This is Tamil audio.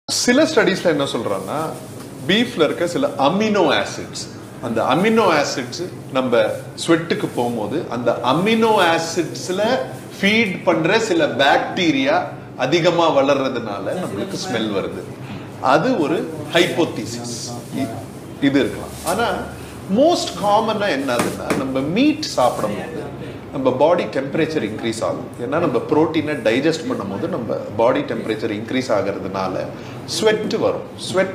சில ஸ்டடீஸ்ல என்ன சொல்றாங்கன்னா பீஃப்ல இருக்க சில அமினோ ஆசிட்ஸ் அந்த அமினோ ஆசிட்ஸ் நம்ம ஸ்வெட்டுக்கு போகும்போது அந்த அமினோ ஆசிட்ஸ்ல ஃபீட் பண்ற சில பாக்டீரியா அதிகமா வளர்றதுனால நம்மளுக்கு ஸ்மெல் வருது அது ஒரு ஹைப்போதீசிஸ் இது இருக்கலாம் ஆனா மோஸ்ட் காமனா என்னதுன்னா நம்ம மீட் சாப்பிடும்போது நம்ம பாடி டெம்பரேச்சர் இன்க்ரீஸ் ஆகும் ஏன்னா நம்ம ப்ரோட்டீனை டைஜஸ்ட் பண்ணும்போது நம்ம பாடி டெம்பரேச்சர் இன்க்ரீஸ் ஆகிறதுனால ஸ்வெட் வரும் ஸ்வெட்